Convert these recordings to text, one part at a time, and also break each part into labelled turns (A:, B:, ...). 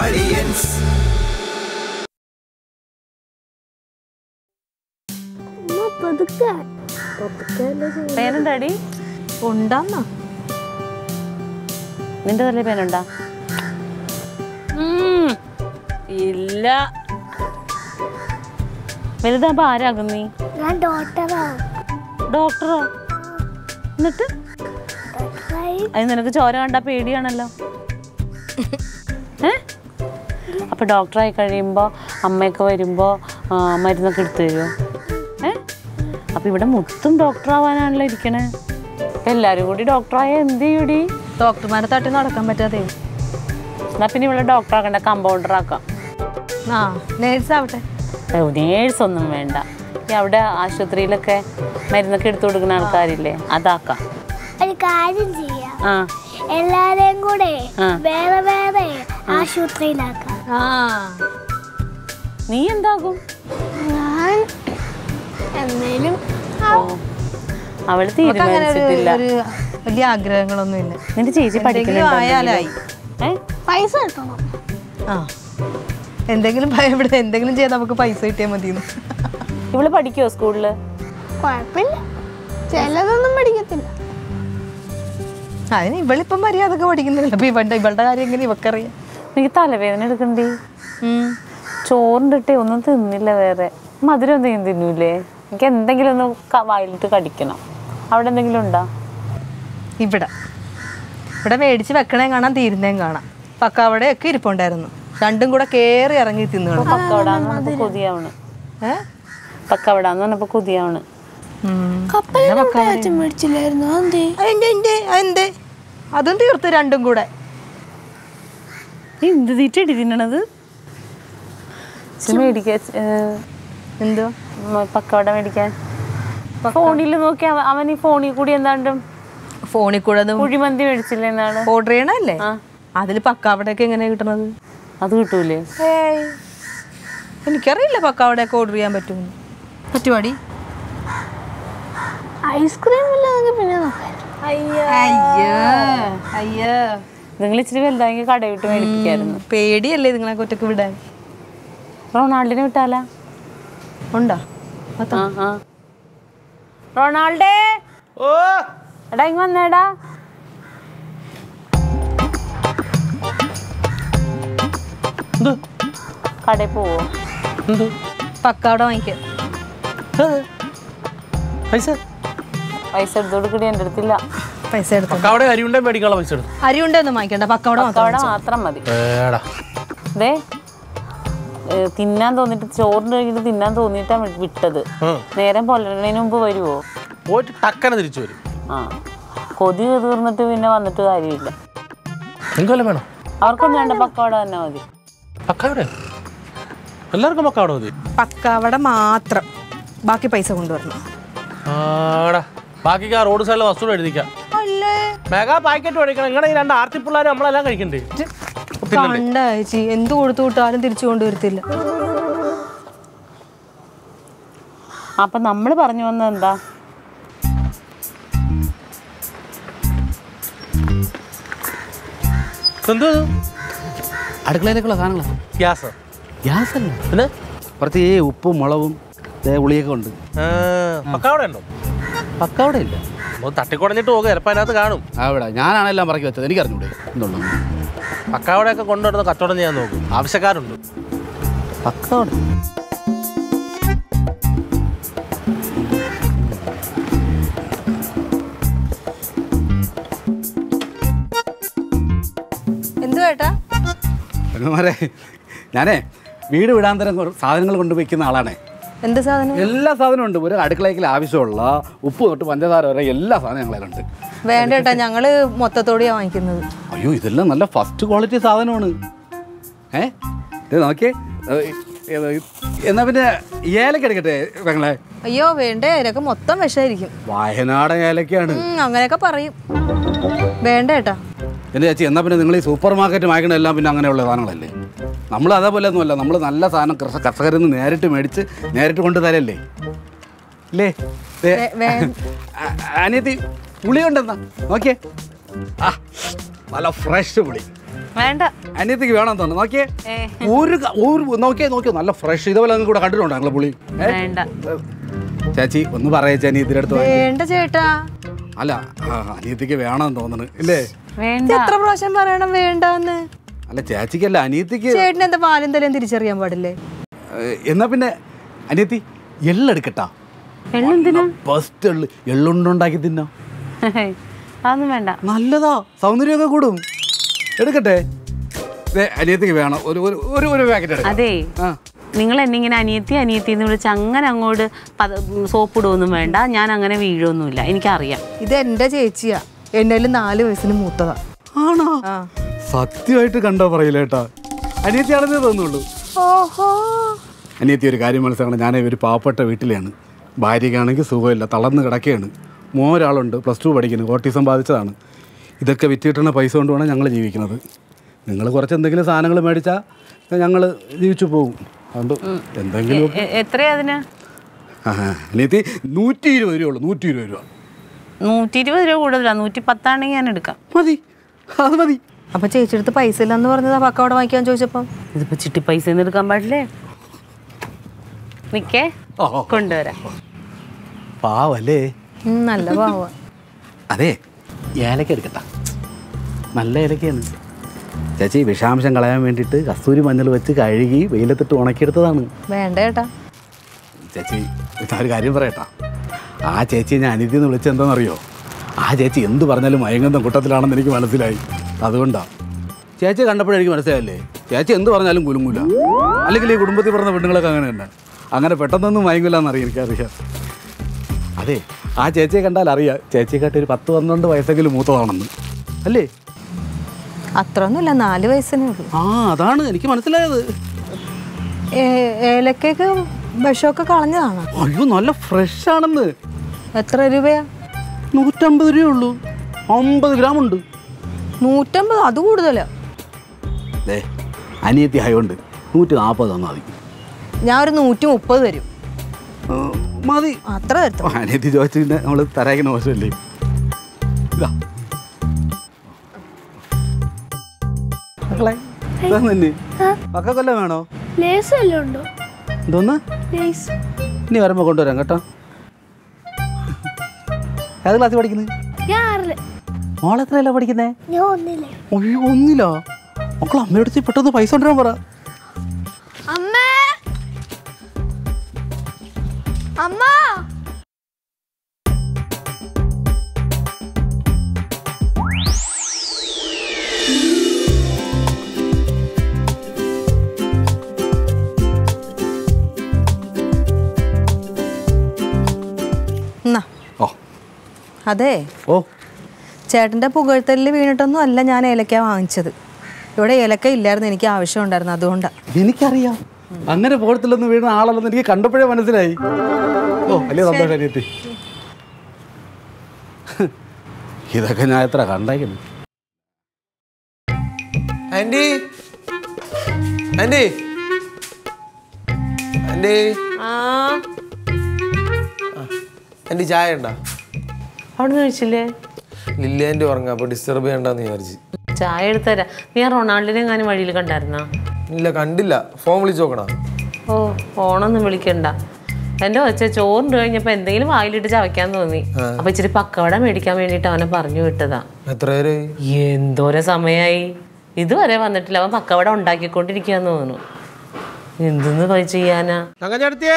A: audience.
B: പേനുണ്ടാടി
C: ഉണ്ടാന്നാ
B: നിന്റെ തലയിൽ പേനുണ്ടാ ഇല്ല വലുതാകുമ്പോ ആരാകും നീ
D: ഞാൻ ഡോക്ടറാ
B: ഡോക്ടറോ എന്നിട്ട്
D: ഡോക്ടറായി
B: അത് നിനക്ക് ചോര കണ്ടാ പേടിയാണല്ലോ ഏ അപ്പൊ ഡോക്ടറായി കഴിയുമ്പോ അമ്മയൊക്കെ വരുമ്പോ ആ, മരുന്നൊക്കെ എടുത്തു തരുമോ ഏ അപ്പൊ ഇവിടെ മൊത്തം ഡോക്ടറാവാനാണല്ലോ ഇരിക്കണേ അപ്പൊ എല്ലാരും കൂടി ഡോക്ടറായ എന്ത് ചെയ്യൂടി
C: ഡോക്ടർമാരെ തട്ടി നടക്കാൻ പറ്റാതെ
B: എന്നാ പിന്നെ ഇവിടെ ഡോക്ടറാക്കണ്ട കമ്പൗണ്ടർ ആക്കാം
C: ആ നേഴ്സ് ആവട്ടെ
B: നേഴ്സ് ഒന്നും വേണ്ട ഈ അവിടെ ആശുപത്രിയിലൊക്കെ മരുന്നൊക്കെ എടുത്തു കൊടുക്കുന്ന ആൾക്കാരില്ലേ അതാക്കാം
D: ഒരു കാര്യം ചെയ്യാം
B: ആ
D: എല്ലാരെയും കൂടെ
B: ആ.
D: വേറെ വേറെ ആശുപത്രിയിലാക്കാം
C: ആ
B: നീ എന്താകും
D: ഞാൻ എന്തേലും
B: ഓ അവള്
C: നമുക്ക് അങ്ങനെ ഒരു
B: തീരുമാനിച്ചിട്ടില്ല
C: ഒരു വലിയ ആഗ്രഹങ്ങളൊന്നും ഇല്ല
B: നിന്റെ ചേച്ചി
C: എന്തെങ്കിലും ആയാലായി
B: പഠിക്കുന്നുണ്ടോ ഏ
D: പൈസ കിട്ടണം
C: ആ എന്തെങ്കിലും ഭയം ഇവിടെ എന്തെങ്കിലും ചെയ്താൽ നമുക്ക് പൈസ കിട്ടിയാൽ മതിയെന്ന്
B: ഇവള് പഠിക്കുവോ സ്കൂളില്
D: കുഴപ്പമില്ല ചിലതൊന്നും പഠിക്കത്തില്ല
C: അതിന് ഇവളിപ്പം മര്യാദക്ക് പഠിക്കുന്നില്ല അപ്പൊ ഇവളുടെ ഇവളുടെ കാര്യം എങ്ങനെ ഇവക്കറിയാം
B: എനിക്ക് തലവേദന എടുക്കണ്ടേ
C: ഉം.
B: ചോറിൻ്റെ ഒന്നും തിന്നില്ല വേറെ മധുരം എന്തെങ്കിലും തിന്നൂലേ എനിക്ക് എന്തെങ്കിലും ഒന്ന് ക- വായിലിട്ട് കടിക്കണം അവിടെ എന്തെങ്കിലും ഉണ്ടോ
C: ഇവിടെ ഇവിടെ മേടിച്ച് വെക്കണേം കാണാം തീരുന്നേം കാണാം പക്കാവടയൊക്കെ ഇരിപ്പുണ്ടായിരുന്നു രണ്ടും കൂടെ കേറി ഇറങ്ങി തിന്നുകളും
B: പക്കവടാന്ന് പറഞ്ഞപ്പോ കൊതിയാവണ്
C: ഏ
B: പക്കവടാന്ന് പറഞ്ഞപ്പോ കൊതിയാവണ്
D: അച്ഛൻ മേടിച്ചില്ലായിരുന്നു അതെന്തേ
C: അതെന്തേ എന്തേ അതെന്തേ അതും തീർത്ത് രണ്ടും കൂടെ
B: നീ എന്ത് തീറ്റടി തിന്നണത് മേടിക്കാൻ
C: എന്തോ
B: പക്കവട മേടിക്കാൻ ഫോണിൽ നോക്കി അവ- അവൻ ഈ ഫോണിൽ കൂടി എന്താണ്ടും
C: ഫോണിൽ കൂടെ
B: കുഴിമന്തി മേടിച്ചില്ലേ എന്നാണ്
C: ഓർഡർ ചെയ്യണല്ലേ
B: ആ.
C: അതിൽ പക്കാവടയൊക്കെ എങ്ങനെയാ കിട്ടണത്
B: അത് കിട്ടൂലേ
C: ഏയ് എനിക്കറിയില്ല പക്കാവടയൊക്കെ ഓർഡർ ചെയ്യാൻ പറ്റുമെന്ന് പറ്റുവാടി
D: ഐസ്ക്രീം ഇല്ലാതെങ്കിൽ പിന്നെ നോക്കാം
C: അയ്യോ അയ്യോ
B: നിങ്ങൾ ഇച്ചിരി വലുതായെങ്കിൽ കട വിട്ട് മേടിപ്പിക്കായിരുന്നു
C: പേടിയല്ലേ നിങ്ങളെ ഒറ്റക്ക് വിടാൻ
B: റൊണാൾഡിനെ വിട്ടാലാ
C: ഉണ്ടോ
B: ആ ആ റൊണാൾഡേ
E: ഓ
B: എടാ ഇങ്ങ് വന്നേടാ
E: എന്ത്
B: കടയിൽ പോവോ
E: എന്ത്
C: പക്കാവട വാങ്ങിക്കാൻ
E: ഏത്? പൈസ
B: പൈസ എടുത്തു കൊടുക്കടി എൻ്റെ അടുത്തില്ല
C: പൈസ എടുത്തു
E: പക്കാവിടെ അരിയുണ്ടേ മേടിക്കാനുള്ള പൈസ എടുത്തു
C: അരി ഉണ്ടൊന്നും വാങ്ങിക്കണ്ട പക്കാവട മാത്രം
B: അവിടെ മാത്രം മതി
E: ഏടാ
B: ദേ ഏ, തിന്നാൻ തോന്നിട്ട് ചോറിൻ്റെ കഴിഞ്ഞിട്ട് തിന്നാൻ തോന്നിയിട്ടാ വി- വിട്ടത്
E: ഉം.
B: നേരം പുലരണതിന് മുമ്പ് വരുവോ
E: പോയിട്ട് ടക്കനെ തിരിച്ചു വരും
B: ആ കൊതി തീർന്നിട്ട് പിന്നെ വന്നിട്ട് കാര്യമില്ല
E: നിങ്ങൾക്ക് വേണോ
B: അവർക്കൊന്നും വേണ്ട പക്കവട തന്നെ മതി
E: പക്കാവിടെ എല്ലാവർക്കും പക്കാവിടെ മതി
C: പക്കാവട മാത്രം ബാക്കി പൈസ കൊണ്ടുവരണം
E: ആടാ ബാക്കിക്ക് ആ റോഡ് സൈഡിലെ വസ്തു എഴുതിക്കാം
C: അല്ലേ
E: മെഗാ പാക്കറ്റ് മേടിക്കണം നിങ്ങളുടെ ഈ രണ്ട് ആർത്തി പിള്ളേർ നമ്മളെല്ലാം കഴിക്കണ്ടേ തിന്നണ്ടേ?
C: കണ്ട ചേച്ചി എന്ത് കൊടുത്തു വിട്ടാലും തിരിച്ചു കൊണ്ടുവരത്തില്ല
B: അപ്പൊ നമ്മൾ പറഞ്ഞു വന്നത് എന്താ
E: എന്തോ ഇത്?
F: അടുക്കളയിലേക്കുള്ള സാധനങ്ങളാണ്
E: ഗ്യാസ്
F: ഗ്യാസ് അല്ല
E: പിന്നെ
F: കുറച്ച് ഈ ഉപ്പും മുളകും ദേ ഉളിയൊക്കെ ഉണ്ട്
E: ആ, പക്കാവിടെ ഉണ്ടോ
F: പക്കവിടെ ഇല്ല
E: ഒന്ന് തട്ടിക്കുടഞ്ഞിട്ട് പോകുക ചിലപ്പോൾ അതിനകത്ത് കാണും
F: അവിടെ ഞാനാണ് എല്ലാം പറക്കി വെച്ചത് എനിക്ക് അറിഞ്ഞൂടെ എന്തുള്ളൂ
E: പക്കാവിടെയൊക്കെ കൊണ്ടുവരുന്ന കച്ചവടം ചെയ്യാൻ നോക്കും ആവശ്യക്കാരുണ്ട്
F: പക്കവിടെ
C: എന്തു ഏട്ടാ
F: പെങ്ങന്മാരെ ഞാനേ വീട് വിടാൻ തരം കുറ- സാധനങ്ങൾ കൊണ്ടുവയ്ക്കുന്ന ആളാണേ
C: എന്ത് സാധനം
F: എല്ലാ സാധനവും ഉണ്ട് ഒരു അടുക്കളയ്ക്ക് ആവശ്യമുള്ള ഉപ്പ് തൊട്ട് പഞ്ചസാര വരെ എല്ലാ സാധനങ്ങളും
C: വേണ്ട ഏട്ടാ ഞങ്ങള് മൊത്തത്തോടെയാ വാങ്ങിക്കുന്നത്
F: അയ്യോ ഇതെല്ലാം നല്ല ഫസ്റ്റ് ക്വാളിറ്റി സാധനമാണ് ഏ ഇത് നോക്കിയേ ഏ, ഏ, എന്നാ പിന്നെ ഏലക്ക എടുക്കട്ടെ പെങ്ങളെ
C: അയ്യോ വേണ്ടേ ഇതൊക്കെ മൊത്തം വിഷമായിരിക്കും
F: വയനാടൻ ഏലക്കയാണ്
C: ഉം, അങ്ങനെയൊക്കെ പറയും വേണ്ട ഏട്ടാ
F: എൻ്റെ ചേച്ചി എന്നാൽ പിന്നെ നിങ്ങൾ ഈ സൂപ്പർ മാർക്കറ്റ് വാങ്ങിക്കണ എല്ലാം പിന്നെ അങ്ങനെയുള്ള സാധനങ്ങളല്ലേ നമ്മൾ അതേപോലെ ഒന്നുമല്ല നമ്മൾ നല്ല സാധനം കർഷ കർഷകരിൽ നിന്ന് നേരിട്ട് മേടിച്ച് നേരിട്ട് കൊണ്ട് തരല്ലേ ഇല്ലേ ദേ,
C: വേ- വേ-
F: അ- അനിയത്തി പുളി ഉണ്ടെന്നാ നോക്കിയേ ആ നല്ല ഫ്രഷ് പുളി
C: വേണ്ട
F: അനിയത്തിക്ക് വേണം തോന്നുന്നു നോക്കിയേ
C: ഏ.
F: ഒരു ക- ഒരു നോക്കിയേ നോക്കിയോ നല്ല ഫ്രഷ് ഇതുപോലെ നിങ്ങൾക്ക് കൂടെ കണ്ടിട്ടുണ്ടോ ഞങ്ങളെ പുള്ളി ഏ?
C: വേണ്ട
F: ചേച്ചി ഒന്ന് പറയച്ചാ അനിയത്തിയുടെ അടുത്ത് വാ.
C: വേണ്ട ചേട്ടാ
F: അല്ല ആ, അനിയത്തിക്ക് വേണം തോന്നുന്നു ഇല്ലേ
B: വേണ്ട
C: ഇത് എത്ര പ്രാവശ്യം പറയണം വേണ്ടാന്ന്
F: അല്ല ചേച്ചിക്കല്ല അനിയത്തിക്ക്
C: ചേട്ടന് എന്താ പാലും തലയും തിരിച്ചറിയാൻ പാടില്ലേ
F: ഏ, എന്നാ പിന്നെ അനിയത്തി എള്ളെടുക്കട്ടാ
B: എള്ളെന്തിനാ
F: ഫസ്റ്റ് എള്ള് എള്ളുണ്ടുണ്ടാക്കി തിന്നാം
B: അതൊന്നും വേണ്ട
F: നല്ലതാ സൗന്ദര്യമൊക്കെ കൂടും എടുക്കട്ടെ ദേ, അനിയത്തിക്ക് വേണം ഒരു ഒരു ഒരു ഒരു പാക്കറ്റ് എടുക്കാം
B: അതേ
F: ആ
B: നിങ്ങൾ എന്നെ ഇങ്ങനെ അനിയത്തി അനിയത്തി എന്ന് വിളിച്ച് അങ്ങനെ അങ്ങോട്ട് പത സോപ്പ് ഇടുകയൊന്നും വേണ്ട ഞാൻ അങ്ങനെ വീഴൊന്നുമില്ല എനിക്കറിയാം
C: ഇത് എന്റെ ചേച്ചിയാ എന്നേലും നാല് വയസ്സിന് മൂത്തതാ
F: ആണോ
C: ആ
F: സത്യമായിട്ട് കണ്ടോ പറയില്ലേട്ടാ അനിയത്തിയാണെന്നേ തോന്നുള്ളൂ
C: ഓഹോ
F: അനിയത്തി ഒരു കാര്യം മനസ്സിലാക്കണം ഞാൻ ഒരു പാവപ്പെട്ട വീട്ടിലാണ് ഭാര്യയ്ക്കാണെങ്കിൽ സുഖമില്ല തളർന്ന് കിടക്കുകയാണ് മോരാളുണ്ട് പ്ലസ് ടു പഠിക്കുന്നു ഓട്ടിസം ബാധിച്ചതാണ് ഇതൊക്കെ വിറ്റ് കിട്ടുന്ന പൈസ കൊണ്ട് വേണം ഞങ്ങൾ ജീവിക്കുന്നത് നിങ്ങൾ കുറച്ച് എന്തെങ്കിലും സാധനങ്ങൾ മേടിച്ചാൽ ഞങ്ങൾ ജീവിച്ചു പോകും അതുകൊണ്ട് എന്തെങ്കിലും
B: എ- എത്രയാ അതിന്
F: ആ, അനിയത്തി നൂറ്റി ഇരുപത് രൂപ ഉള്ളൂ നൂറ്റി ഇരുപത് രൂപ
B: നൂറ്റി ഇരുപത് രൂപ കൂടുതലാണ് നൂറ്റി പത്താണെങ്കിൽ ഞാൻ എടുക്കാം
F: മതി അത് മതി
C: അപ്പൊ ചേച്ചിയുടെ അടുത്ത് പൈസ ഇല്ലെന്ന് പറഞ്ഞതാ പക്ക അവിടെ വാങ്ങിക്കാൻ ചോദിച്ചപ്പം
B: ഇതിപ്പോ ചിട്ടി പൈസ ഒന്നും എടുക്കാൻ പാടില്ലേ നിക്കേ
F: ഓ ഓ,
B: കൊണ്ടുവരാം
F: പാവല്ലേ
C: ഉം, നല്ല പാവ
F: അതെ ഏലക്ക എടുക്കട്ട നല്ല ഏലക്കയാണ് ചേച്ചി വിഷാംശം കളയാൻ വേണ്ടിയിട്ട് കസ്തൂരി മഞ്ഞൾ വെച്ച് കഴുകി വെയിലത്തിട്ട് ഉണക്കിയെടുത്തതാണ്
C: വേണ്ട ചേട്ടാ
F: ചേച്ചി ഞാൻ ഒരു കാര്യം പറയട്ടാ ആ ചേച്ചി ഞാൻ അനിതി എന്ന് വിളിച്ചത് എന്താണെന്നറിയോ ആ ചേച്ചി എന്ത് പറഞ്ഞാലും മയങ്ങുന്ന കൂട്ടത്തിലാണെന്ന് എനിക്ക് മനസ്സിലായി അതുകൊണ്ടാണ് ചേച്ചി കണ്ടപ്പോഴെനിക്ക് മനസ്സിലായില്ലേ ചേച്ചി എന്ത് പറഞ്ഞാലും കുലുങ്ങൂല അല്ലെങ്കിൽ ഈ കുടുംബത്തിൽ പറഞ്ഞ പെണ്ണുങ്ങളൊക്കെ അങ്ങനെ തന്നെ അങ്ങനെ പെട്ടെന്നൊന്നും മയങ്ങില്ല എന്നറിയാം എനിക്കറിയാം അതെ ആ ചേച്ചിയെ കണ്ടാൽ അറിയാം ചേച്ചിയെക്കാട്ടി ഒരു പത്ത് പന്ത്രണ്ട് വയസ്സെങ്കിലും മൂത്തതാണെന്ന് അല്ലേ
C: അത്രയൊന്നുമില്ല നാല് വയസ്സിനേ ഉള്ളൂ
F: ആ അതാണ് എനിക്ക് മനസ്സിലായത്
C: ഏ- ഏലക്കയ്ക്ക് വിഷമൊക്കെ കളഞ്ഞതാണ്
F: അയ്യോ നല്ല ഫ്രഷ് ആണെന്ന്
C: എത്ര രൂപയാ
F: നൂറ്റമ്പത് രൂപയുള്ളൂ അമ്പത് ഗ്രാം ഉണ്ട്
C: നൂറ്റമ്പത് അത് കൂടുതലാ
F: ദേ അനിയത്തി ആയതുകൊണ്ട് നൂറ്റി നാൽപ്പത് തന്നാൽ മതി
C: ഞാൻ ഒരു നൂറ്റി മുപ്പത് തരും
F: ആ, മതി
C: അത്ര തരത്തോ
F: ഓ, അനിയത്തി ചോദിച്ചിട്ട് നമ്മൾ തരാക്കുന്ന മോശമല്ലേ ഇതാ മക്കളെ ഇതാ തന്നെ മക്കൾക്കെല്ലാം വേണോ
D: ലേസ് വല്ലതും ഉണ്ടോ
F: എന്തോന്ന്
D: ലേസ്
F: ഇനി വരുമ്പോൾ കൊണ്ടുവരാം കേട്ടോ ഏത് ക്ലാസ്സിൽ പഠിക്കുന്നത്
D: ഞാൻ ആറില്
F: മോളെത്രയല്ല പഠിക്കുന്നേ
D: ഞാൻ ഒന്നില്ലേ
F: അയ്യോ ഒന്നില്ല മക്കൾ അമ്മയുടെ അടുത്ത് പെട്ടെന്ന് പൈസ കൊണ്ടുവരാൻ പറ
D: അമ്മ അമ്മ
C: എന്നാ
F: ഓ
C: അതെ
F: ഓ
C: ചേട്ടൻ്റെ പുകഴ്ത്തലിൽ വീണിട്ടൊന്നും അല്ല ഞാൻ ഏലക്ക വാങ്ങിച്ചത് ഇവിടെ ഏലക്ക ഇല്ലായിരുന്നു എനിക്ക് ആവശ്യം ഉണ്ടായിരുന്നു അതുകൊണ്ടാണ്
F: എനിക്കറിയാം അങ്ങനെ പോകത്തില്ലെന്ന് വീഴുന്ന ആളല്ലെന്ന് എനിക്ക് കണ്ടപ്പോഴേ മനസ്സിലായി ഓ വലിയ സന്തോഷം അനിയത്തി ഇതൊക്കെ ഞാൻ എത്ര കണ്ടേക്കുന്നു
A: ആൻറ്റി ആൻറ്റി ആൻറ്റി ആൻറ്റി ചായ ഉണ്ടോ
B: അവിടെ കഴിച്ചില്ലേ
A: ലില്ലി ആൻറ്റി ഉറങ്ങാം അപ്പോൾ ഡിസ്റ്റർബ് ചെയ്യണ്ടെന്ന് വിചാരിച്ച്
B: ചായ എടുത്തരാ നീ ആ റൊണാൾഡിനെ എങ്ങാനും വഴിയിൽ കണ്ടായിരുന്നാ
A: ഇല്ല കണ്ടില്ല ഫോൺ വിളിച്ച് നോക്കണോ
B: ഓ ഫോണൊന്നും വിളിക്കണ്ട എന്റെ ഒച്ച ചോറിന് കഴിഞ്ഞപ്പോ എന്തെങ്കിലും വായിലിട്ട് ചവയ്ക്കാൻ തോന്നി അപ്പൊ ഇച്ചിരി പക്കവട മേടിക്കാൻ വേണ്ടിട്ട് അവനെ പറഞ്ഞു വിട്ടതാ
A: എത്ര പേര്
B: എന്തോരെ സമയായി ഇതുവരെ വന്നിട്ടില്ല അവൻ പക്കവട ഉണ്ടാക്കിക്കൊണ്ടിരിക്കാന്ന് തോന്നുന്നു എന്തെന്ന് പോയി ചെയ്യാനാ
E: തങ്കച്ചേട്ടത്തിയേ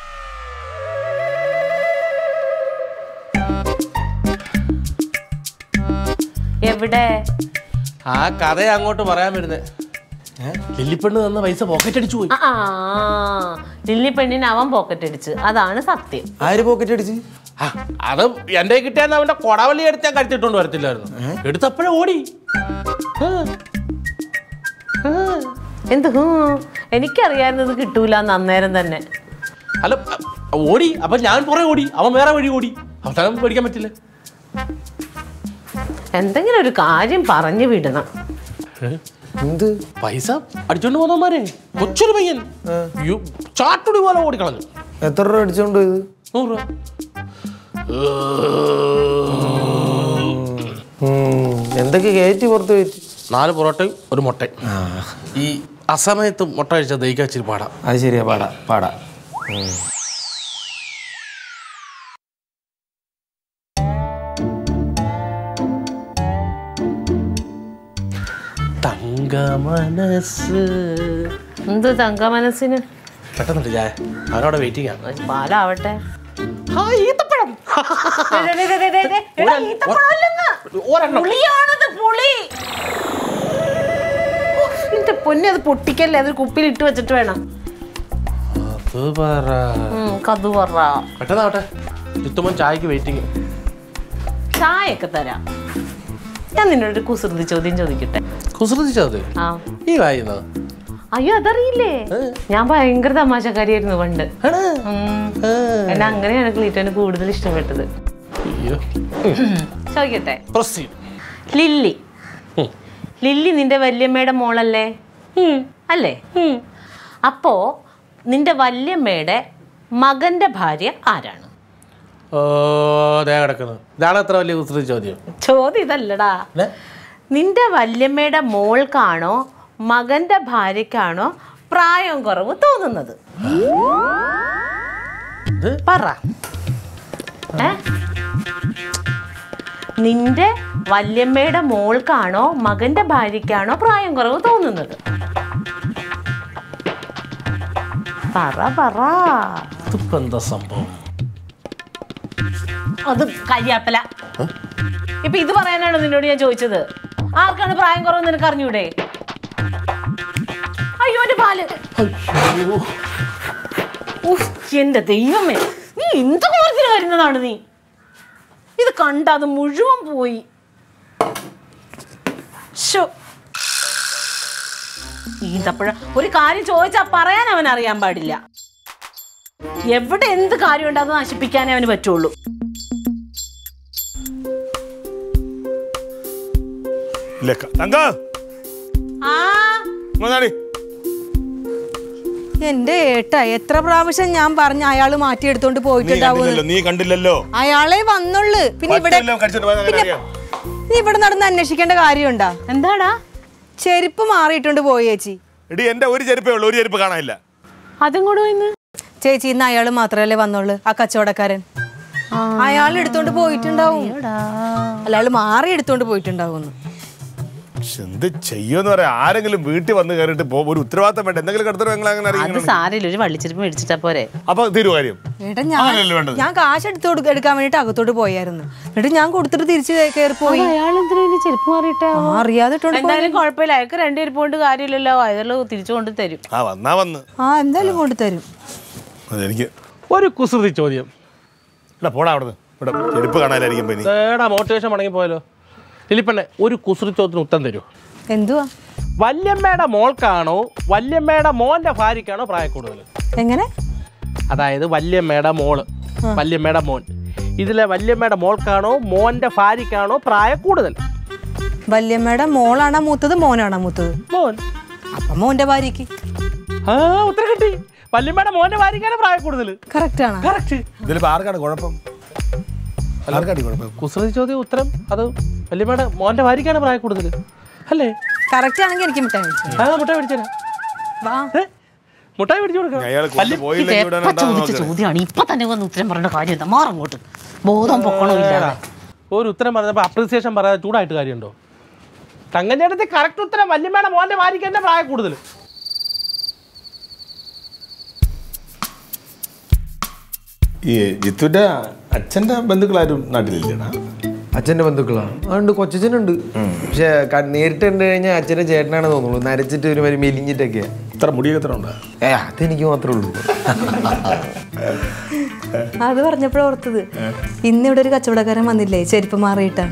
B: എവിടെ
E: ആ കഥ അങ്ങോട്ട് പറയാൻ വരുന്നേ ലില്ലിപ്പെണ്ണ് തന്ന പൈസ പോക്കറ്റ് അടിച്ചു പോയി
B: ആ, ആ ലില്ലി പെണ്ണിന് അവൻ പോക്കറ്റ് അടിച്ച് അതാണ് സത്യം
A: ആര് പോക്കറ്റ് അടിച്ച്
E: ആ, അത് എന്റെ കിട്ടിയാന്ന് അവന്റെ കൊടവള്ളി എടുത്ത് ഞാൻ കരുത്തിട്ടോണ്ട് വരത്തില്ലായിരുന്നു എടുത്തപ്പോഴേ ഓടി ആ. ആ.
B: എന്ത് ഹൂ? എനിക്കറിയാവുന്നത് കിട്ടൂല അന്നേരം തന്നെ
E: അല്ല അ- ഓടി അപ്പൊ ഞാൻ പുറകെ ഓടി അവൻ വേറെ വഴി ഓടി അവസാനം പേടിക്കാൻ പറ്റില്ല
B: എന്തെങ്കിലും ഒരു കാര്യം പറഞ്ഞു വിടണം
A: എന്ത്
E: പൈസ അടിച്ചോണ്ട് പോന്നമാരെ കൊച്ചൊരു പയ്യൻ യ്യോ, ചാട്ടുടി പോലെ ഓടിക്കളഞ്ഞു
A: എത്ര രൂപ അടിച്ചോണ്ട് ഇത്
E: നൂറ് രൂപ
A: എന്തൊക്കെ കയറ്റി പുറത്ത് കയറ്റി
E: നാല് പൊറോട്ടയും ഒരു മുട്ടയും ഈ അസമയത്ത് മുട്ട കഴിച്ചാൽ ദഹിക്കാൻ ഇച്ചിരി പാടാം
A: അത് ശരിയാ പാടാ പാടാ
E: തങ്ക മനസ്സ്
B: എന്ത് തങ്ക മനസ്സിന്
E: പെട്ടെന്നുണ്ട് ചായ അവനവിടെ വെയിറ്റിംഗ് ആണ്
B: ഒരു പാലാവട്ടെ
E: ആ, ഈത്തപ്പഴം.
B: ദേ, ദേ, ദേ, ദേ, ദേ, ദേ. എടാ,
E: ഒരെണ്ണം.
B: ഈത്തപ്പഴമല്ലെന്ന്.
E: ഒരെണ്ണം.
B: പുളിയാണത് പുളി ഓ, എന്റെ പൊന്നെ അത് പൊട്ടിക്കല്ലേ അതൊരു കുപ്പിയിൽ ഇട്ട് വെച്ചിട്ട് വേണം
E: അത് പറ
B: ഉം, കതു പറ
E: പെട്ടെന്നാവട്ടെ ചുത്തുമൻ ചായക്ക് വെയിറ്റിംഗ്
B: ചായയൊക്കെ തരാം ഞാൻ നിന്നോട് ഒരു കുസൃതി ചോദ്യം ചോദിക്കട്ടെ
E: കുസൃതിച്ചത്
B: ആ
E: ഈ വായിന്നത്
B: അയ്യോ അതറിയില്ലേ ഞാൻ ഭയങ്കര തമാശക്കാരിയായിരുന്നു പണ്ട് ഉം. എന്നെ അങ്ങനെയാണ് ക്ലീറ്റോന് കൂടുതൽ ഇഷ്ടപ്പെട്ടത്
E: അയ്യോ
B: ചോദിക്കട്ടെ
E: പ്രൊസീഡ്
B: ലില്ലി ലില്ലി നിന്റെ വല്യമ്മയുടെ മോളല്ലേ അല്ലേ അപ്പോ നിന്റെ വല്യമ്മയുടെ മകന്റെ ഭാര്യ ആരാണ്
E: ഓ ദേ കിടക്കുന്നത് ഇതാണ് അത്ര വലിയ കുസൃതി ചോദ്യം
B: ചോദ്യം ഇതല്ലടാ
E: ഏ?
B: നിന്റെ വല്യമ്മയുടെ മോൾക്കാണോ മകന്റെ ഭാര്യക്കാണോ പ്രായം കുറവ് തോന്നുന്നത് പറ ഏ? നിന്റെ വല്യമ്മയുടെ മോൾക്കാണോ മകന്റെ ഭാര്യക്കാണോ പ്രായം കുറവ് തോന്നുന്നത് പറ പറ
E: ഇതിപ്പോ എന്താ സംഭവം
B: അത് കരിയാപ്പല ഇപ്പൊ ഇത് പറയാനാണ് നിന്നോട് ഞാൻ ചോദിച്ചത് ആർക്കാണ് പ്രായം കുറവ് നിനക്ക് അറിഞ്ഞൂടെ അയ്യോ എന്റെ പാല് ഉഫ്, എന്റെ ദൈവമേ നീ എന്ത് കോലത്തിന് വരുന്നതാണ് നീ ഇത് കണ്ട അത് മുഴുവൻ പോയി ശോ. ഈന്തപ്പഴ ഒരു കാര്യം ചോദിച്ചാ പറയാൻ അവൻ അറിയാൻ പാടില്ല എവിടെ എന്ത് കാര്യം ഉണ്ട് അത് നശിപ്പിക്കാനേ അവന് പറ്റുള്ളൂ
G: ലക്ക തങ്ക
B: ആ
G: വന്നാടി
C: എന്റെ ഏട്ട എത്ര പ്രാവശ്യം ഞാൻ പറഞ്ഞ അയാള് മാറ്റിയെടുത്തോണ്ട്
G: നീ
C: പോയിട്ടുണ്ടാവും
G: കണ്ടില്ലല്ലോ നീ കണ്ടില്ലല്ലോ
C: അയാളെ വന്നുള്ളു പിന്നെ ഇവിടെ
G: പച്ചെല്ലാം കടിച്ചോണ്ട് പോയത് അങ്ങനെ അറിയാം.
C: നീ ഇവിടെ നടന്ന് അന്വേഷിക്കേണ്ട കാര്യമുണ്ടാ
B: എന്താടാ
C: ചെരുപ്പ് മാറിയിട്ടുണ്ട് പോയി ചേച്ചി
G: എടി എന്റെ ഒരു ചെരുപ്പേ ഉള്ളൂ ഒരു ചെരുപ്പ് കാണാനില്ല
B: അതും കൂടെ ഇന്ന്
C: ചേച്ചി ഇന്ന് അയാൾ മാത്രമല്ലേ വന്നുള്ളു ആ കച്ചവടക്കാരൻ അയാൾ എടുത്തോണ്ട് പോയിട്ടുണ്ടാവും അല്ല അയാൾ മാറി എടുത്തോണ്ട് പോയിട്ടുണ്ടാവും
G: പക്ഷെ എന്ത് ചെയ്യുമെന്ന് പറയാം ആരെങ്കിലും വീട്ടിൽ വന്ന് കയറിയിട്ട് പോ ഒരു ഉത്തരവാദിത്തം വേണ്ട എന്തെങ്കിലും കിടത്തണം നിങ്ങൾ അങ്ങനെ
B: അത്
G: അറിയിക്കണം
B: സാരില്ല ഒരു വള്ളിച്ചെരുപ്പ് മേടിച്ചിട്ടാ പോരെ
G: അപ്പൊ തീരു കാര്യം
C: ഏട്ടാ ഞാൻ
G: അങ്ങനെയല്ലേ വേണ്ടത്
C: ഞാൻ കാശ് എടുത്ത് കൊടുക്ക- എടുക്കാൻ വേണ്ടിട്ട് അകത്തോട്ട് പോയായിരുന്നു എന്നിട്ട് ഞാൻ കൊടുത്തിട്ട് തിരിച്ച് കയറി പോയി
B: അയാൾ എന്തിനാ ചെരുപ്പ് മാറിയിട്ടാ
C: ആ, അറിയാതെ ഇട്ടോണ്ട് പോയി.
B: എന്തായാലും കുഴപ്പമില്ല അയാൾക്ക് രണ്ടു ചെരുപ്പ് കൊണ്ട് കാര്യമില്ലല്ലോ അയാൾ തിരിച്ചു കൊണ്ട് തരും
G: ആ വന്നാ വന്ന്
C: ആ എന്തായാലും കൊണ്ട് തരും
G: അതെനിക്ക്
E: ഒരു കുസൃതി ചോദ്യം
G: എടാ പോടാ അവിടെ ഇവിടെ ചെരുപ്പ് കാണാനായിരിക്കും പനി
E: ഏടാ മോട്ടിവേഷൻ മടങ്ങി പോയാലോ ലിലിപ്പണ്ണെ ഒരു കുസൃതി ചോദ്യത്തിന് ഉത്തരം തരൂ
C: എന്തുവാ
E: വല്യമ്മയുടെ മോൾക്കാണോ വല്യമ്മയുടെ മോന്റെ ഭാര്യക്കാണോ പ്രായം കൂടുതൽ
C: എങ്ങനെ
E: അതായത് വല്യമ്മയുടെ മോള് വല്യമ്മയുടെ മോൻ ഇതിലെ വല്യമ്മയുടെ മോൾക്കാണോ മോന്റെ ഭാര്യക്കാണോ പ്രായം കൂടുതൽ
C: വല്യമ്മയുടെ മോളാണോ മൂത്തത് മോനാണോ മൂത്തത്
E: മോൻ
C: അപ്പൊ മോന്റെ ഭാര്യക്ക്
E: ആ ഉത്തരം കിട്ടി വല്യമ്മയുടെ മോന്റെ ഭാര്യക്കാണ് പ്രായം കൂടുതൽ
C: കറക്റ്റ് ആണ്
E: കറക്റ്റ്
G: ഇതിലിപ്പോ ആർക്കാണ് കുഴപ്പം ആർക്കാണ് കുഴപ്പം
E: കുസൃതി ചോദ്യം ഉത്തരം അത് വല്യമ്മയുടെ മോന്റെ ഭാര്യക്കാണ് പ്രായം കൂടുതൽ അല്ലേ
C: കറക്റ്റ് ആണെങ്കിൽ എനിക്ക് മിഠായി മേടിച്ചു
E: ആ മുട്ടായി പിടിച്ചേരാ
C: വാ
E: മുട്ടായി പിടിച്ചു കൊടുക്കാം
G: അയാൾ കൊണ്ടുപോയില്ലെങ്കിൽ ഇവിടെ
B: എപ്പ
G: ഉണ്ടാവും
B: ചോദിച്ച
G: നോക്കണേ.
B: ചോദ്യമാണ് ഇപ്പൊ തന്നെ വന്ന് ഉത്തരം പറയേണ്ട കാര്യം എന്താ മാറങ്ങോട്ട് ബോധം പൊക്കണോ ഇല്ലാതെ
E: ഒരു ഉത്തരം പറഞ്ഞപ്പോൾ അപ്രീസിയേഷൻ പറയാതെ ചൂടായിട്ട് കാര്യമുണ്ടോ തങ്കഞ്ചേട്ടത്തെ കറക്റ്റ് ഉത്തരം വല്യമ്മയുടെ മോന്റെ ഭാര്യയ്ക്ക് തന്നെ പ്രായം കൂടുതൽ
G: ഈ ജിത്തുവിന്റെ അച്ഛന്റെ ബന്ധുക്കളാരും നാട്ടിലില്ലടാ
A: അച്ഛൻ്റെ ബന്ധുക്കളാണ് അതുകൊണ്ട് കൊച്ചച്ഛനുണ്ട് പക്ഷെ ക- നേരിട്ട് കണ്ടു കഴിഞ്ഞാൽ അച്ഛൻ്റെ ചേട്ടനാണ് തോന്നുള്ളൂ നരച്ചിട്ട് ഒരു മാതിരി മെലിഞ്ഞിട്ടൊക്കെയാ
G: ഇത്ര മുടിയൊക്കെ എത്ര ഉണ്ടാ
A: ഏ അതെനിക്ക് മാത്രമേ ഉള്ളൂ
C: അത് പറഞ്ഞപ്പോഴാ ഓർത്തത് ഇന്ന് ഇവിടെ ഒരു കച്ചവടക്കാരൻ വന്നില്ലേ ചെരുപ്പ് മാറിയിട്ടാ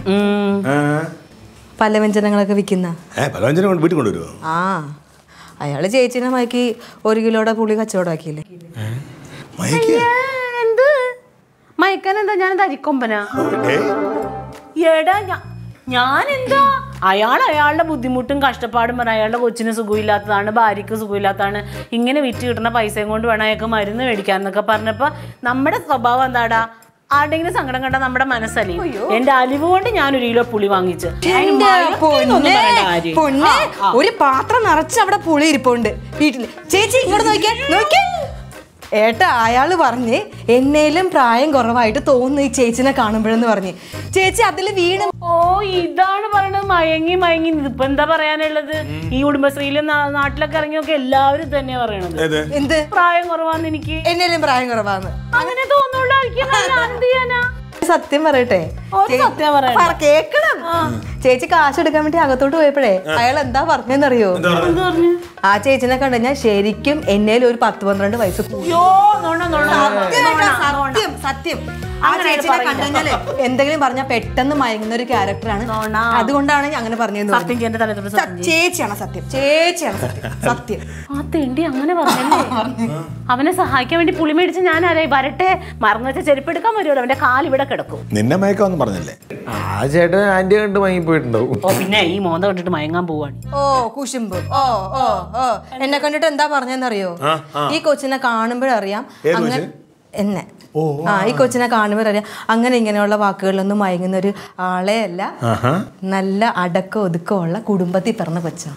C: പല വ്യഞ്ജനങ്ങളൊക്കെ വിൽക്കുന്ന
G: ഏ പലവഞ്ചനം കൊണ്ട് വീട്ടിൽ കൊണ്ടുവരുമോ
C: ആ അയാള് ചേച്ചിനെ മയക്കി ഒരു കിലോയുടെ പുളി കച്ചവടമാക്കിയില്ലേ
G: മയക്കിയ
B: എന്ത് മയക്കാൻ എന്താ ഞാൻ അരിക്കൊമ്പനാ എടാ ഞാ- ഞാൻ എന്താ അയാൾ അയാളുടെ ബുദ്ധിമുട്ടും കഷ്ടപ്പാടും പറഞ്ഞ അയാളുടെ കൊച്ചിന് സുഖമില്ലാത്തതാണ് ഭാര്യയ്ക്ക് സുഖമില്ലാത്തതാണ് ഇങ്ങനെ വിറ്റ് കിട്ടുന്ന പൈസയും കൊണ്ട് വേണം അയാൾക്ക് മരുന്ന് മേടിക്കാൻ എന്നൊക്കെ പറഞ്ഞപ്പോൾ നമ്മുടെ സ്വഭാവം എന്താടാ ആരുടെങ്കിലും സങ്കടം കണ്ട നമ്മുടെ മനസ്സല്ലേ എന്റെ അലിവ് കൊണ്ട് ഞാൻ ഒരു കിലോ പുളി വാങ്ങിച്ച് അതിന്
C: എന്റെ
B: മയക്കിന്നൊന്നും
C: പൊന്നെ,
B: പറയേണ്ട കാര്യം.
C: പൊന്നെ,
B: ആ, ആ.
C: ഒരു പാത്രം നിറച്ച് അവിടെ പുളി ഇരിപ്പുണ്ട് വീട്ടില് ചേച്ചി ഇങ്ങോട്ട് നോക്കിയേ നോക്കിയേ ഏട്ടാ അയാള് പറഞ്ഞ് എന്നേലും പ്രായം കുറവായിട്ട് തോന്നുന്നു ഈ ചേച്ചിനെ കാണുമ്പോഴെന്ന് പറഞ്ഞ് ചേച്ചി അതില് വീണ്
B: ഓ ഇതാണ് പറയണത് മയങ്ങി മയങ്ങി ഇതിപ്പോ എന്താ പറയാനുള്ളത് ഈ കുടുംബശ്രീയിലും നാ- നാട്ടിലൊക്കെ ഇറങ്ങിയൊക്കെ എല്ലാവരും ഇത് തന്നെയാ പറയണത്
G: ഏത്
C: എന്ത്
B: പ്രായം കുറവാന്ന് എനിക്ക്
C: എന്നേലും പ്രായം കുറവാന്ന്
B: അങ്ങനെ തോന്നുള്ളായിരിക്കും ഞാൻ എന്ത് ചെയ്യാനാ
C: സത്യം പറയട്ടെ
B: ഒരു
C: ചേ-
B: സത്യം പറയണ്ട.
C: പറ, കേക്കണം ചേച്ചി കാശ് എടുക്കാൻ വേണ്ടി അകത്തോട്ട് പോയപ്പോഴേ അയാൾ എന്താ പറഞ്ഞെന്നറിയോ
B: എന്ത് പറഞ്ഞു
C: ആ ചേച്ചിനെ കണ്ട ഞാൻ ശരിക്കും എന്നേലും ഒരു പത്ത് പന്ത്രണ്ട് വയസ്സ് കൂടി
B: യോ നോണ നോണ
C: സത്യം കേട്ടോ, സത്യം സത്യം ആ
B: അങ്ങനെ
C: ചേച്ചിനെ
B: പറയില്ല.
C: കണ്ടുകഴിഞ്ഞാല് എന്തെങ്കിലും പറഞ്ഞാൽ പെട്ടെന്ന് മയങ്ങുന്ന ഒരു ക്യാരക്ടറാണ്
B: നോണ.
C: അതുകൊണ്ടാണ് ഞാൻ അങ്ങനെ പറഞ്ഞതെന്ന്
B: സത്യം ചെയ്യേണ്ട തലത്തിൽ
C: പറഞ്ഞു. സ- ചേച്ചിയാണ് സത്യം ചേച്ചിയാണ് സത്യം സത്യം
B: ആ തെണ്ടി അങ്ങനെ പറഞ്ഞല്ലേ അവനെ സഹായിക്കാൻ വേണ്ടി പുളി മേടിച്ച് ഞാൻ ആരായി വരട്ടെ മറന്നു വെച്ച ചെരുപ്പ് എടുക്കാൻ വരുമല്ലോ അവന്റെ കാൽ ഇവിടെ കിടക്കും
G: നിന്നെ മയക്കാന്ന് പറഞ്ഞല്ലേ
A: ആ ചേട്ടൻ ആന്റി കണ്ട് വാങ്ങിപ്പോയിട്ടുണ്ടാവും
B: ഓ പിന്നെ ഈ മോന്ത കണ്ടിട്ട് മയങ്ങാൻ പോവാണ്
C: ഓ കുശുമ്പ് ഓ ഓ ഓ എന്നെ കണ്ടിട്ട് എന്താ പറഞ്ഞെന്നറിയോ ഈ കൊച്ചിനെ കാണുമ്പോഴറിയാം
G: ഏത്
C: അങ്ങനെ
G: കൊച്ച്?
C: എന്നെ ആ ഈ കൊച്ചിനെ കാണുമ്പോഴറിയാം അങ്ങനെ ഇങ്ങനെയുള്ള വാക്കുകളിലൊന്നും മയങ്ങുന്ന ഒരു ആളെ അല്ല നല്ല അടക്കം ഒതുക്കമുള്ള കുടുംബത്തിൽ പിറന്ന കൊച്ചാണ്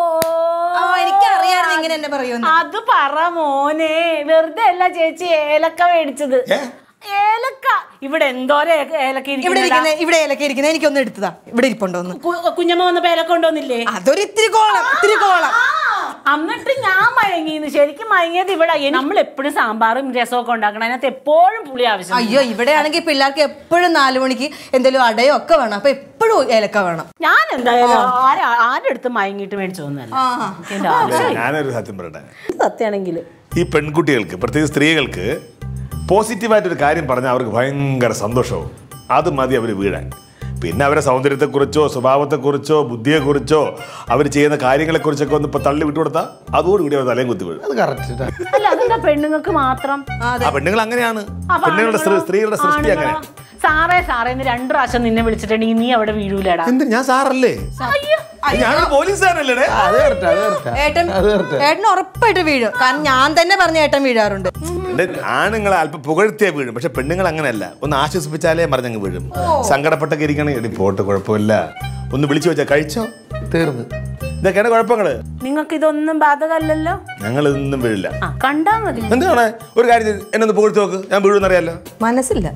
C: ഓ എനിക്കറിയായിരുന്നു ഇങ്ങനെ എന്നെ പറയുമെന്ന്
B: അത് പറ മോനെ വെറുതെ അല്ല ചേച്ചി ഏലക്ക മേടിച്ചത് ഏലക്ക ഇവിടെ എന്തോരം ഏ- ഏലക്ക
C: ഇവിടെ
B: ഇരിക്കുന്നെടാ.
C: ഇരിക്കുന്ന ഇവിടെ ഇലക്കെ ഇരിക്കുന്ന എനിക്കൊന്ന് എടുത്തതാ ഇവിടെ ഇരിപ്പുണ്ടോ ഒന്ന്
B: കു- കുഞ്ഞമ്മ വന്നപ്പോ ഏലക്ക കൊണ്ടുവന്നില്ലേ
C: അതൊരു ഇത്തിരി കോളം ഇത്തിരി കോളം
B: ആ, എന്നിട്ട് ഞാൻ മയങ്ങിന്ന് ശരിക്കും മയങ്ങിയത് ഇവിടെ നമ്മൾ എപ്പോഴും സാമ്പാറും രസമൊക്കെ ഉണ്ടാക്കണം അതിനകത്ത് എപ്പോഴും പുളി ആവശ്യം
C: അയ്യോ ഇവിടെയാണെങ്കിൽ പിള്ളേർക്ക് എപ്പോഴും നാലു മണിക്ക് എന്തെങ്കിലും അടയോ ഒക്കെ വേണം അപ്പൊ എപ്പോഴും ഏലക്ക വേണം
B: ഞാൻ എന്തായാലും ആരാ ആരുടെ അടുത്ത് മയങ്ങിയിട്ട് മേടിച്ചു തോന്നല്ല
C: ആഹാ.
B: എന്റെ ആവശ്യം
G: ഞാനൊരു സത്യം പറയട്ടെ
B: സത്യാണെങ്കിൽ
G: ഈ പെൺകുട്ടികൾക്ക് പ്രത്യേകിച്ച് സ്ത്രീകൾക്ക് പോസിറ്റീവായിട്ടൊരു കാര്യം പറഞ്ഞാൽ അവർക്ക് ഭയങ്കര സന്തോഷവും അത് മതി അവർ വീഴാൻ പിന്നെ അവരെ സൗന്ദര്യത്തെക്കുറിച്ചോ സ്വഭാവത്തെക്കുറിച്ചോ ബുദ്ധിയെക്കുറിച്ചോ അവർ ചെയ്യുന്ന കാര്യങ്ങളെക്കുറിച്ചൊക്കെ ഒന്ന് ഇപ്പൊ തള്ളി വിട്ടുകൊടുത്താൽ അതോടുകൂടി അവർ തലയും കുത്തി വീഴും
A: അത് കറക്റ്റ്
B: അല്ല അതെന്താ പെണ്ണുങ്ങൾക്ക് മാത്രം
G: ആ പെണ്ണുങ്ങൾ അങ്ങനെയാണ്
B: അപ്പൊ
G: പെണ്ണുങ്ങളുടെ സ്ത്രീ-
B: ആണുങ്ങളോ?
G: സ്ത്രീകളുടെ സൃഷ്ടി അങ്ങനെ
B: ആണുങ്ങളോ? സാറേ സാറേ എന്ന് രണ്ടു പ്രാവശ്യം നിന്നെ വിളിച്ചിട്ടുണ്ടെങ്കിൽ നീ അവിടെ വീഴൂലടാ
G: എന്ത് ഞാൻ സാറല്ലേ
B: അയ്യോ
G: ഞാനൊരു പോലീസുകാരല്ലേ
A: അത് കറക്റ്റ് അത് കറക്റ്റ്
C: ഏട്ടൻ
A: അത് കറക്റ്റ്
C: ഏട്ടൻ ഉറപ്പായിട്ട് വീഴും കാരണം ഞാൻ തന്നെ പറഞ്ഞ ഏട്ടൻ വീഴാറുണ്ട്
G: എന്റെ ആണുങ്ങളെ അല്പം പുകഴ്ത്തിയേ വീഴും പക്ഷെ പെണ്ണുങ്ങൾ അങ്ങനെയല്ല ഒന്ന് ആശ്വസിപ്പിച്ചാലേ മറിഞ്ഞങ്ങ് വീഴും സങ്കടപ്പെട്ടൊക്കെ ഇരിക്കണെങ്കിൽ എടി പോട്ട് കുഴപ്പമില്ല ഒന്ന് വിളിച്ചു വെച്ചാൽ കഴിച്ചോ
A: തീർന്ന്
G: ഇതൊക്കെയാണ് കുഴപ്പങ്ങള്
B: നിങ്ങൾക്ക് ഇതൊന്നും ബാധകമല്ലല്ലോ
G: ഞങ്ങൾ ഇതൊന്നും വീഴില്ല
B: ആ കണ്ടാ മതി
G: എന്താണ് ഒരു കാര്യം ചെയ്യ്, എന്നെ ഒന്ന് പുകഴ്ത്തി നോക്ക് ഞാൻ വീഴുമെന്നറിയാലോ
C: മനസ്സില്ല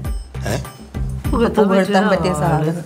C: പുകഴ്ത്താൻ പറ്റിയ സാധനം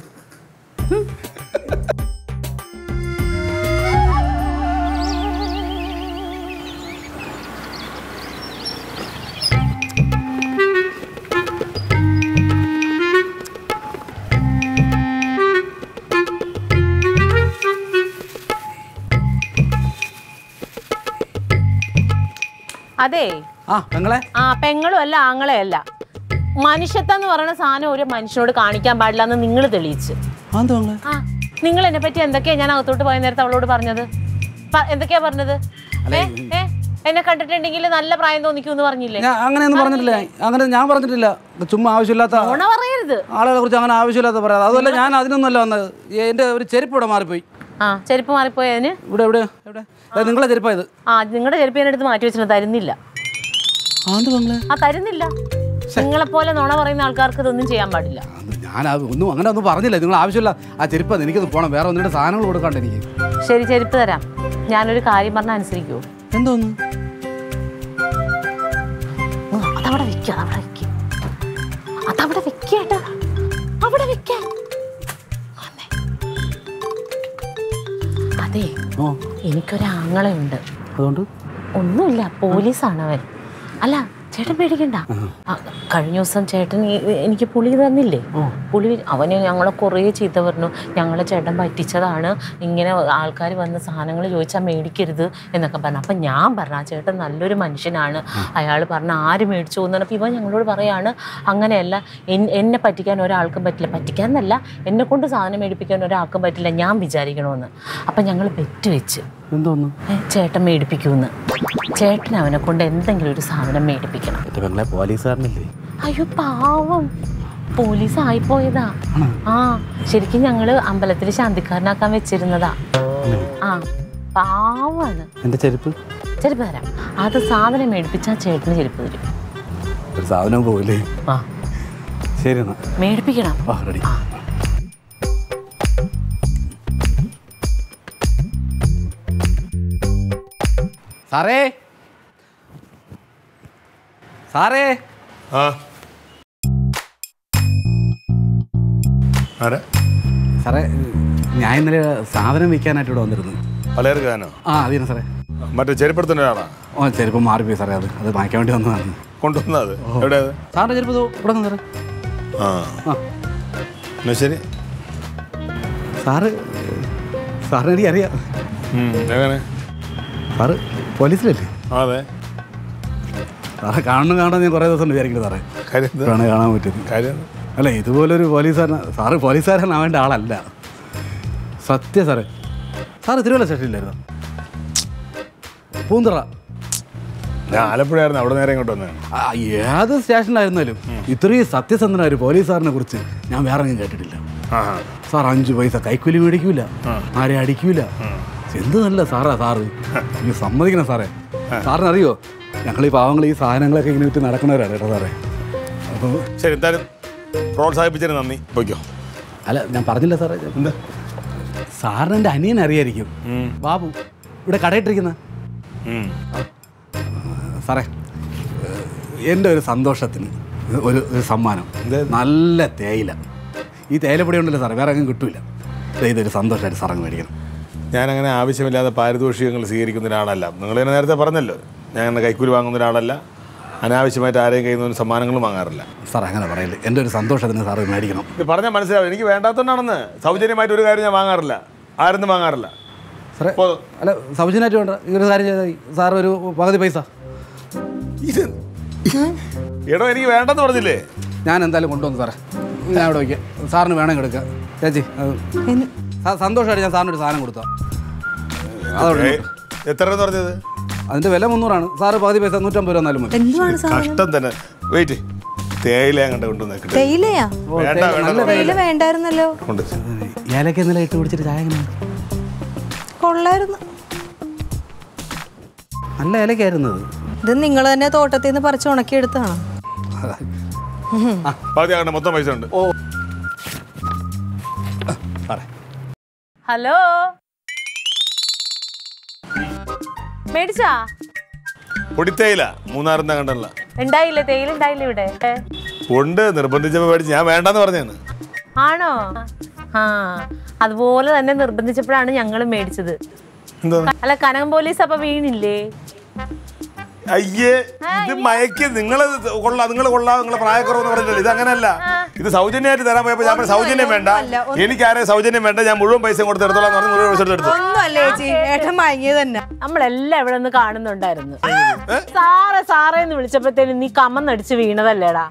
B: അതെ
F: ആ പെങ്ങളെ
B: ആ പെങ്ങളും അല്ല ആങ്ങളെ അല്ല മനുഷ്യത്വം എന്ന് പറയുന്ന സാധനം ഒരു മനുഷ്യനോട് കാണിക്കാൻ പാടില്ല എന്ന് നിങ്ങൾ തെളിയിച്ച്
F: അതെന്താ പെങ്ങളെ
B: ആ നിങ്ങൾ എന്നെ പറ്റി എന്തൊക്കെയാ ഞാൻ അകത്തോട്ട് പോയ നേരത്തെ അവളോട് പറഞ്ഞത് പ- എന്തൊക്കെയാ പറഞ്ഞത് ഏ ഏ എന്നെ കണ്ടിട്ടുണ്ടെങ്കിൽ നല്ല പ്രായം തോന്നിക്കൂന്ന് പറഞ്ഞില്ലേ
F: ഞാൻ അങ്ങനെയൊന്നും പറഞ്ഞിട്ടില്ല അങ്ങനെ ഞാൻ പറഞ്ഞിട്ടില്ല ചുമ്മാ ആവശ്യമില്ലാത്ത
B: ഓണ പറയരുത്
F: ആളുകളെ കുറിച്ച് അങ്ങനെ ആവശ്യമില്ലാത്ത പറയാതെ അതുമല്ല ഞാൻ അതിനൊന്നുമല്ല വന്നത് എൻ്റെ ഒരു ചെരുപ്പ് ഇവിടെ മാറിപ്പോയി
B: ആ ചെരുപ്പ് മാറിപ്പോയതിന്
F: ഇവിടെ എവിടെ എവിടെ അത് നിങ്ങളെ ചെരുപ്പായത്
B: ആ നിങ്ങളുടെ ചെരുപ്പ് ഞാൻ എടുത്ത് മാറ്റി വെച്ചിട്ട് തരുന്നില്ല
F: അതെന്ത് പെങ്ങളെ
B: ആ തരുന്നില്ല നിങ്ങളെ പോലെ നുണ പറയുന്ന ആൾക്കാർക്ക് ഇതൊന്നും ചെയ്യാൻ പാടില്ല
F: അത് ഞാൻ അത് ഒന്നും അങ്ങനെ ഒന്നും പറഞ്ഞില്ല നിങ്ങൾ ആവശ്യമില്ല ആ ചെരുപ്പ് എനിക്കൊന്ന് പോകണം വേറെ ഒന്നിൻ്റെ സാധനങ്ങൾ കൊടുക്കാണ്ട് എനിക്ക്
B: ശരി ചെരുപ്പ് തരാം ഞാനൊരു കാര്യം പറഞ്ഞാൽ അനുസരിക്കുമോ
F: എന്തോന്ന്
B: അതവിടെ വെക്ക അതവിടെ വെക്ക അതവിടെ വെക്കേട്ടാ അവിടെ വെക്ക വന്നേ. അതെ
F: ഓ
B: എനിക്കൊരാങ്ങളയുണ്ട്
F: അതുകൊണ്ട്
B: ഒന്നുമില്ല പോലീസാണ് അവൻ അല്ല ചേട്ടൻ പേടിക്കണ്ട ആ, കഴിഞ്ഞ ദിവസം ചേട്ടൻ ഈ- എനിക്ക് പുളി തന്നില്ലേ പുളി അവന് ഞങ്ങളെ കുറേ ചീത്ത പറഞ്ഞു ഞങ്ങളെ ചേട്ടൻ പറ്റിച്ചതാണ് ഇങ്ങനെ ആൾക്കാർ വന്ന് സാധനങ്ങൾ ചോദിച്ചാൽ മേടിക്കരുത് എന്നൊക്കെ പറഞ്ഞു അപ്പം ഞാൻ പറഞ്ഞു ആ ചേട്ടൻ നല്ലൊരു മനുഷ്യനാണ് അയാൾ പറഞ്ഞ ആര് മേടിച്ചു എന്ന് പറഞ്ഞപ്പോൾ ഇവൻ ഞങ്ങളോട് പറയാണ് അങ്ങനെയല്ല എൻ- എന്നെ പറ്റിക്കാൻ ഒരാൾക്കും പറ്റില്ല പറ്റിക്കാൻ എന്നല്ല എന്നെ കൊണ്ട് സാധനം മേടിപ്പിക്കാൻ ഒരാൾക്കും പറ്റില്ല ഞാൻ വിചാരിക്കണമെന്ന് അപ്പം ഞങ്ങൾ ബെറ്റ് വെച്ച്
F: എന്തോന്ന്
B: ഏ, ചേട്ടൻ മേടിപ്പിക്കൂന്ന് ചേട്ടൻ അവനെ കൊണ്ട് എന്തെങ്കിലും ഒരു സാധനം മേടിപ്പിക്കണം
F: എൻ്റെ പെങ്ങളെ പോലീസുകാരനല്ലേ
B: അയ്യോ പാവം പോലീസ് ആയിപ്പോയതാ ആ ശരിക്കും ഞങ്ങള് അമ്പലത്തിൽ ശാന്തിക്കാരനാക്കാൻ വെച്ചിരുന്നതാ ആ പാവാണ്
F: എൻ്റെ ചെരുപ്പ്
B: ചെരുപ്പ് തരാം അത് സാധനം മേടിപ്പിച്ചാൽ ചേട്ടന് ചെരുപ്പ് തരും
F: ഒരു സാധനം പോയില്ലേ
B: ആ
F: ശരി എന്നാ
B: മേടിപ്പിക്കണം
F: ആ റെഡി സാറേ സാറേ
G: ആ ആരാ
F: സാറേ ഞാൻ ഇന്നലെ സാധനം വിൽക്കാനായിട്ട് ഇവിടെ വന്നിരുന്നു
G: പലചരക്കാനോ
F: ആ അതിന് സാറേ
G: മറ്റേ ചെരുപ്പെടുത്തുന്ന ഒരാളാ
F: ഓ ചെരുപ്പ് മാറിപ്പോയി സാറേ അത് അത് വാങ്ങിക്കാൻ വേണ്ടി വന്നതാണ്
G: കൊണ്ടുവന്നത് എവിടെ അത്
F: സാറിൻ്റെ ചെരുപ്പ് ദോ ഇവിടെ നിന്ന് സാറേ
G: ആ
F: ആ
G: എന്നാ ശരി
F: സാറ് സാറിന് എനിക്ക് അറിയാം
G: ഉം, എങ്ങനെ
F: സാറ് പോലീസിലല്ലേ
G: ആ, അതെ
F: സാറെ കാണണം കാണാൻ ഞാൻ കുറേ ദിവസം വിചാരിക്കുന്നത് സാറേ
G: കാര്യം എന്താ?
F: ഇപ്പോഴാണ് കാണാൻ പറ്റിയത്
G: കാര്യം
F: അല്ല ഇതുപോലൊരു പോലീസുകാരൻ സാറ് പോലീസുകാരനാവേണ്ട ആളല്ല സത്യം സാറേ സാറ് തിരുവല്ല സ്റ്റേഷനിലായിരുന്നു പൂന്തറ
G: ഞാൻ ആലപ്പുഴയായിരുന്നു അവിടെ നേരെ ഇങ്ങോട്ട് വന്നതാണ്
F: ആ, ഏത് സ്റ്റേഷനിലായിരുന്നാലും ഇത്രയും സത്യസന്ധനായ ഒരു പോലീസുകാരനെ കുറിച്ച് ഞാൻ വേറെ ഒന്നും കേട്ടിട്ടില്ല
G: ആ
F: സാർ അഞ്ച് പൈസ കൈക്കൂലി മേടിക്കൂല ആരെ അടിക്കൂല എന്ത് നല്ല സാറാ സാറ് എനിക്ക് സമ്മതിക്കണം സാറേ സാറിന് അറിയോ ഞങ്ങൾ ഈ പാവങ്ങൾ ഈ സാധനങ്ങളൊക്കെ ഇങ്ങനെ വിറ്റ് നടക്കുന്നവരാണ് കേട്ടോ സാറേ അപ്പോൾ
G: ശരി എന്തായാലും പ്രോത്സാഹിപ്പിച്ചതിന് നന്ദി പോയിക്കോ
F: അല്ല ഞാൻ പറഞ്ഞില്ല സാറേ എന്താ സാറിന് എൻ്റെ അനിയൻ അറിയായിരിക്കും ബാബു ഇവിടെ കടയിട്ടിരിക്കുന്ന
G: ഉം.
F: സാറേ ഏഹ്, എൻ്റെ ഒരു സന്തോഷത്തിന് ഒരു ഒരു സമ്മാനം നല്ല തേയില ഈ തേയിലപ്പൊടി ഉണ്ടല്ലോ സാറേ വേറെ അങ്ങ് കിട്ടൂല ദേ ഇതൊരു സന്തോഷമായിട്ട് സാറങ്ങ് മേടിക്കണം
G: ഞാൻ അങ്ങനെ ആവശ്യമില്ലാതെ പാരിതോഷികങ്ങൾ സ്വീകരിക്കുന്ന ഒരാളല്ല നിങ്ങൾ തന്നെ നേരത്തെ പറഞ്ഞല്ലോ ഞാൻ അങ്ങനെ കൈക്കൂലി വാങ്ങുന്ന ഒരാളല്ല അനാവശ്യമായിട്ട് ആരെയും കയ്യിൽ നിന്ന് സമ്മാനങ്ങളും വാങ്ങാറില്ല
F: സാർ അങ്ങനെ പറയല്ലേ എൻ്റെ ഒരു സന്തോഷത്തിന് സാറ് മേടിക്കണം
G: ഇത് പറഞ്ഞാൽ മനസ്സിലാവും എനിക്ക് വേണ്ടാത്തതുകൊണ്ടാണെന്ന് സൗജന്യമായിട്ട് ഒരു കാര്യം ഞാൻ വാങ്ങാറില്ല ആരൊന്നും വാങ്ങാറില്ല
F: സാറേ
G: പോ.
F: അല്ല സൗജന്യമായിട്ട് വേണ്ട ഈ ഒരു കാര്യം ചെയ്താൽ മതി സാർ ഒരു പകുതി പൈസ
G: ഇത് എടോ എനിക്ക് വേണ്ടെന്ന് പറഞ്ഞില്ലേ
F: ഞാൻ എന്തായാലും കൊണ്ടുവന്നു സാറേ ഞാൻ ഇവിടെ വയ്ക്കാം സാറിന് വേണമെങ്കിൽ എടുക്കാം ചേച്ചി അത് സാ- സന്തോഷമായിട്ട് ഞാൻ സാറിന് ഒരു സാധനം കൊടുത്താ അതോടെ
G: ഏയ്, എത്ര എന്ന് പറഞ്ഞത്
F: അതിൻ്റെ വില മുന്നൂറാണ് സാറ് പകുതി പൈസ നൂറ്റമ്പത് രൂപ എന്നാലും മതി
C: എന്തുവാണ് സാധനം
G: കഷ്ടം തന്നെ വെയിറ്റ് തേയില അങ്ങോട്ട് കൊണ്ടുവന്നേക്കട്ടെ
C: തേയിലയാ
F: ഓ,
G: വേണ്ട,
F: തേയില,
G: വേണ്ട,
F: നല്ല
G: വേണ്ട.
C: തേയില വേണ്ടായിരുന്നല്ലോ
G: കൊണ്ട്
F: ഏലക്ക ഇന്നലെ ഇട്ട് കുടിച്ചിട്ട് ചായ എങ്ങനെ
C: കൊള്ളായിരുന്നു
F: നല്ല ഏലക്കായിരുന്നു അത്
C: ഇത് നിങ്ങൾ തന്നെ തോട്ടത്തിൽ നിന്ന് പറിച്ച് ഉണക്കിയെടുത്താണോ
G: പകുതി അങ്ങോട്ട് മൊത്തം പൈസ ഉണ്ട്
F: സാറേ
B: ഹലോ മേടിച്ചാ
G: പൊടിത്തേയില മൂന്നാറിന്ന് കണ്ടല്ല
B: ഉണ്ടായില്ലേ തേയില ഉണ്ടായില്ലേ ഇവിടെ ഏ?
G: ഉണ്ട് നിർബന്ധിച്ചപ്പോൾ മേടിച്ച് ഞാൻ വേണ്ടെന്ന് പറഞ്ഞാണ്
B: ആണോ ആ അതുപോലെ തന്നെ നിർബന്ധിച്ചപ്പോഴാണ് ഞങ്ങൾ മേടിച്ചത്
G: എന്താ
B: അല്ല കനകം പോലീസ് അപ്പൊ വീണില്ലേ
G: അയ്യേ ഇത് മയക്ക് നിങ്ങൾ കൊള്ളാം നിങ്ങൾ കൊള്ളാം നിങ്ങളെ പ്രായക്കുറവെന്ന് പറഞ്ഞില്ല ഇത് അങ്ങനെയല്ല ഇത് സൗജന്യമായിട്ട് തരാൻ പോയപ്പോൾ ഞാൻ പറഞ്ഞു, സൗജന്യം വേണ്ട എനിക്ക് ആരെയും സൗജന്യം വേണ്ട ഞാൻ മുഴുവൻ പൈസ കൊടുത്ത് എടുത്തോളാം എന്ന് പറഞ്ഞ് മുഴുവൻ പൈസ എടുത്തു
C: ഒന്നും അല്ലേ ചേച്ചി ഏട്ടൻ വാങ്ങിയത് തന്നെ
B: നമ്മളെല്ലാം ഇവിടെ നിന്ന് കാണുന്നുണ്ടായിരുന്നു സാറേ സാറേ എന്ന് വിളിച്ചപ്പോഴത്തേനും നീ കമന്നടിച്ച് വീണതല്ലേടാ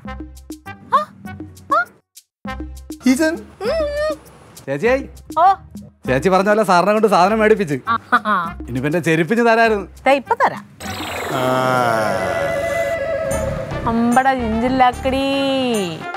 F: ചേച്ചിയായി
B: ഓ
F: ചേച്ചി പറഞ്ഞ പോലെ സാറിനെ കൊണ്ട് സാധനം മേടിപ്പിച്ച്
B: ആ, ആ, ആ.
F: ഇനിയിപ്പോ എന്റെ ചെരുപ്പിച്ച് തരായിരുന്നു
B: ദേ ഇപ്പൊ തരാം അമ്പട ജിഞ്ചില്ലാക്കടി